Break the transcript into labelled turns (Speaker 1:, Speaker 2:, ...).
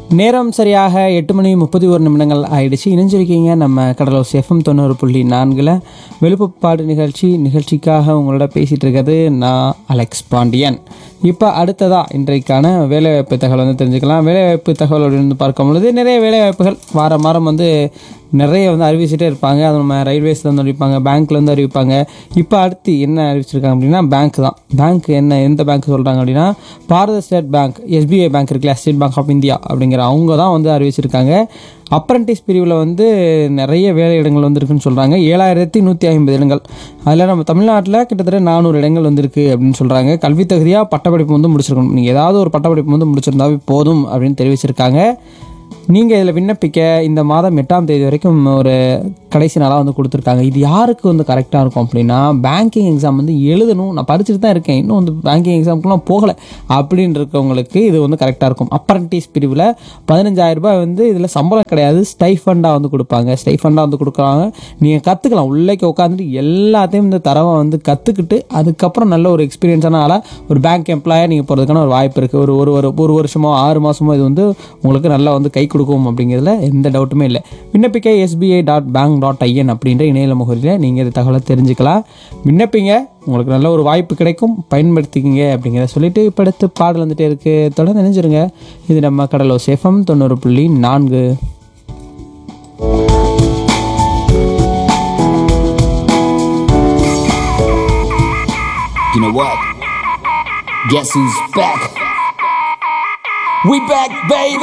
Speaker 1: நேரம் சரியாக எட்டு மணி முப்பத்தி ஒரு நிமிடங்கள் ஆயிடுச்சு இணைஞ்சிருக்கீங்க நம்ம கடலூர் எஃப்எம் தொண்ணூறு புள்ளி நான்கில் வெளுப்புப்பாடு நிகழ்ச்சி நிகழ்ச்சிக்காக உங்களோட பேசிகிட்டு இருக்கிறது நான் அலெக்ஸ் பாண்டியன் இப்போ அடுத்ததா இன்றைக்கான வேலைவாய்ப்பு தகவல் வந்து தெரிஞ்சுக்கலாம் வேலைவாய்ப்பு தகவல் அப்படின்னு பார்க்கும் பொழுது நிறைய வேலைவாய்ப்புகள் வாரம் வாரம் வந்து நிறைய வந்து அறிவிச்சுட்டே இருப்பாங்க அது நம்ம ரயில்வேஸில் வந்து அறிவிப்பாங்க பேங்க்ல வந்து அறிவிப்பாங்க இப்போ அடுத்து என்ன அறிவிச்சிருக்காங்க அப்படின்னா பேங்க் தான் பேங்க் என்ன எந்த பேங்க் சொல்கிறாங்க அப்படின்னா Bharata State Bank SBI bank இருக்குல்ல ஸ்டேட் பேங்க் ஆஃப் இந்தியா அப்படிங்கிற அவங்க தான் வந்து அறிவிச்சிருக்காங்க அப்ரண்டிஸ் பிரிவில் வந்து நிறைய வேலை இடங்கள் வந்திருக்குன்னு சொல்கிறாங்க ஏழாயிரத்தி நூற்றி ஐம்பது இடங்கள் அதில் நம்ம தமிழ்நாட்டில் கிட்டத்தட்ட நானூறு இடங்கள் வந்திருக்கு அப்படின்னு சொல்கிறாங்க கல்வி தகுதியாக பட்டப்படிப்பு வந்து முடிச்சிருக்கணும் நீங்கள் ஏதாவது ஒரு பட்டப்படிப்பு வந்து முடிச்சிருந்தாவே போதும் அப்படின்னு தெரிவிச்சிருக்காங்க நீங்கள் இதில் விண்ணப்பிக்க இந்த மாதம் எட்டாம் தேதி வரைக்கும் ஒரு கடைசி நாளாக வந்து கொடுத்துருக்காங்க இது யாருக்கு வந்து கரெக்டாக இருக்கும் அப்படின்னா பேங்கிங் எக்ஸாம் வந்து எழுதணும் நான் படிச்சுட்டு தான் இருக்கேன் இன்னும் வந்து பேங்கிங் எக்ஸாமுக்குலாம் போகலை அப்படின்னு இருக்கவங்களுக்கு இது வந்து கரெக்டாக இருக்கும் அப்ரண்டிஸ் பிரிவில் பதினஞ்சாயிரம் ரூபாய் வந்து இதில் சம்பளம் கிடையாது ஸ்டைஃபண்டாக வந்து கொடுப்பாங்க ஸ்டைஃபண்டாக வந்து கொடுக்குறாங்க நீங்கள் கற்றுக்கலாம் உள்ளேக்கு உட்காந்துட்டு எல்லாத்தையும் இந்த தரவை வந்து கற்றுக்கிட்டு அதுக்கப்புறம் நல்ல ஒரு எக்ஸ்பீரியன்ஸான ஆளாக ஒரு பேங்க் எம்ப்ளாயாக நீங்கள் போகிறதுக்கான ஒரு வாய்ப்பு இருக்குது ஒரு ஒரு ஒரு ஒரு வருஷமோ ஆறு மாதமோ இது வந்து உங்களுக்கு நல்லா வந்து கை கொடுக்கும் அப்படிங்கிறதுல எந்த டவுட்டுமே இல்லை விண்ணப்பிக்க SBI dot bank dot IN அப்படின்ற இணையதள முகவரியில் நீங்கள் இந்த தகவலை தெரிஞ்சுக்கலாம் விண்ணப்பிங்க உங்களுக்கு நல்ல ஒரு வாய்ப்பு கிடைக்கும் பயன்படுத்திக்கிங்க அப்படிங்கிறத சொல்லிட்டு இப்போ அடுத்து பாடல் வந்துட்டே இருக்கு தொடர்ந்து நினைஞ்சிருங்க இது நம்ம கடலோ சேஃபம் தொண்ணூறு புள்ளி நான்கு
Speaker 2: You know what? Guess who's back? We back, baby!